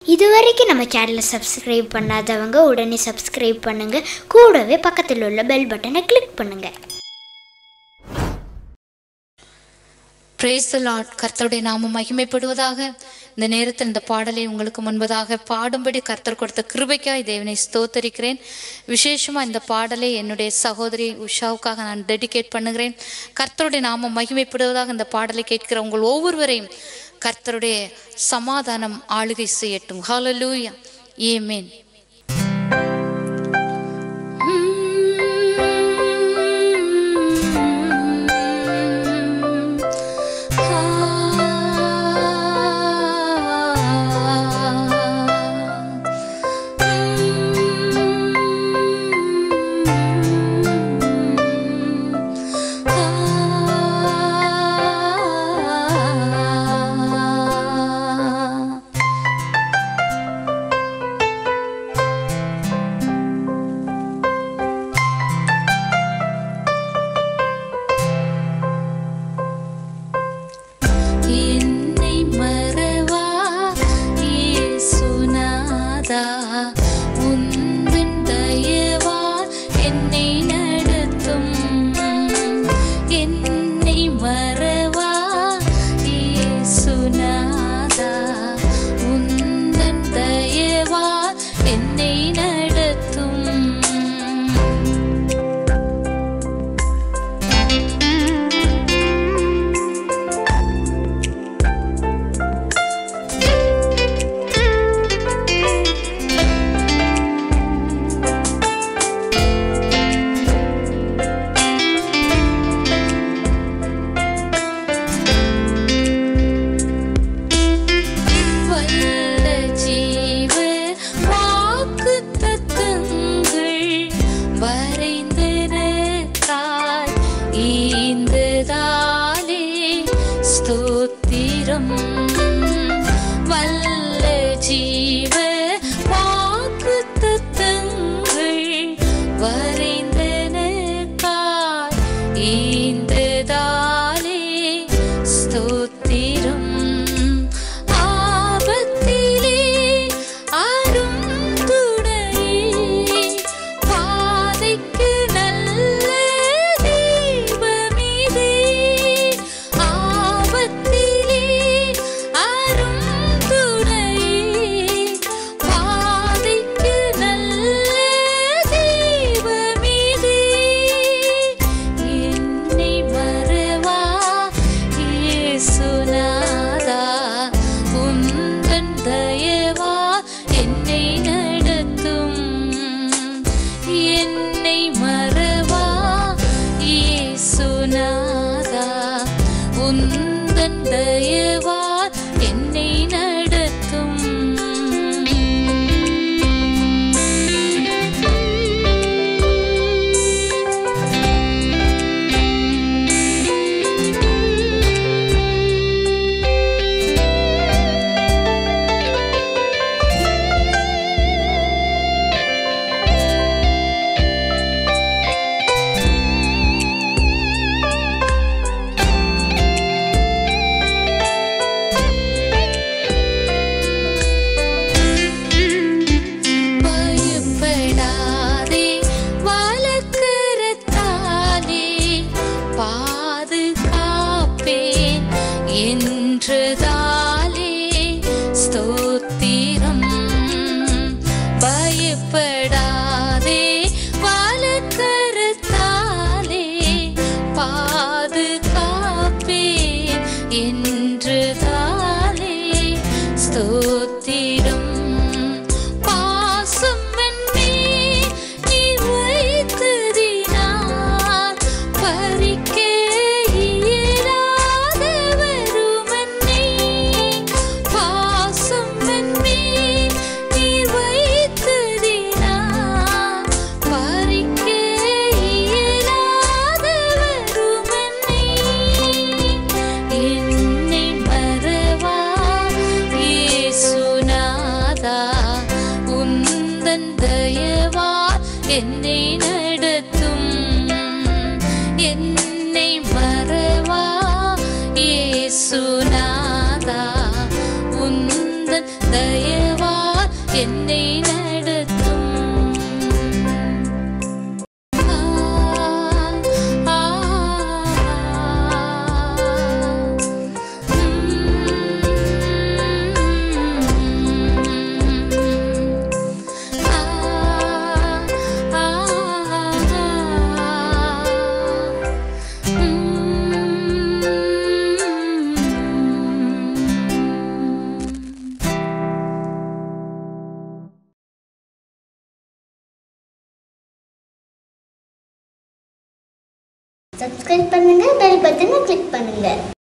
இதுவரைக்கும் நம்ம சேனலை சப்ஸ்கிரைப் பண்ணாதவங்க உடனே சப்ஸ்கிரைப் பண்ணுங்க கூடவே பக்கத்தில் உள்ள பெல் பட்டனை கிளிக் பண்ணுங்க பிரேஸ் லார்ட் கர்த்தருடைய நாமம் மகிமைப்படுவதாக இந்த நேரத்தில் இந்த பாடலை உங்களுக்கு முன்பதாக பாடும்படி கர்த்தர் கொடுத்த கிருபைக்காய் தேவனை ஸ்தோத்தரிக்கிறேன் விசேஷமாக இந்த பாடலை என்னுடைய சகோதரி உஷாவுக்காக நான் டெடிகேட் பண்ணுகிறேன் கர்த்தருடைய நாமம் மகிமைப்படுவதாக இந்த பாடலை கேட்கிற உங்கள் ஒவ்வொருவரையும் கர்த்தருடைய சமாதானம் ஆளுகை செய்யட்டும் ஹalleluya ஏமேன் என்னை மறவா இயேசுநாதா உந்தன் தயவா என்னை நடத்தும் என்னை மறவா இயேசுநாதா உந்தன் தயவா என்னை நடத்தும் வல்ல ஜீவ வாக்குத்தத்தங்கள் வரைந்தனக்காய் ஈந்ததாலே ஸ்தோத்திரம் வல்ல ஜீவ வாக்குத்தத்தங்கள் வரைந்தனக்காய் ஈந்ததாலே ஸ்தோத்திரம் ஆபத்திலே அரும் துணையே பாதைக்கு நல்ல தீபமிதே ஆபத்திலே அரும் துணையே பாதைக்கு நல்ல தீபமிதே என்னை மறவா இயேசுநாதா உந்தன் தயவா என்னை நடத்தும் என்னை மறவா இயேசுநாதா உந்தன் தயவா என்னை நடத்தும் பயப்படாதே வலக்கரத்தாலே பாதுகாப்பேன் என்றதாலே ஸ்தோத்திரம் பயப்படாதே வலக்கரத்தாலே பாதுகாப்பேன் என்றதாலே ஸ்தோத்திரம் பாசம் என்னே நீ வைத்ததினால் பறிக்க இயலாத வருமன்னே. பாசம் என்னே நீ வைத்ததினால் பறிக்க இயலாத வருமன்னே. என்னை மறவா இயேசுநாதா உந்தன் தயவா என்னை நடத்தும் என்னை என்னை நடத்தும் ஆ, ஆ, சப்ஸ்கிரைப் பண்ணுங்க பெல் பட்டனை கிளிக் பண்ணுங்க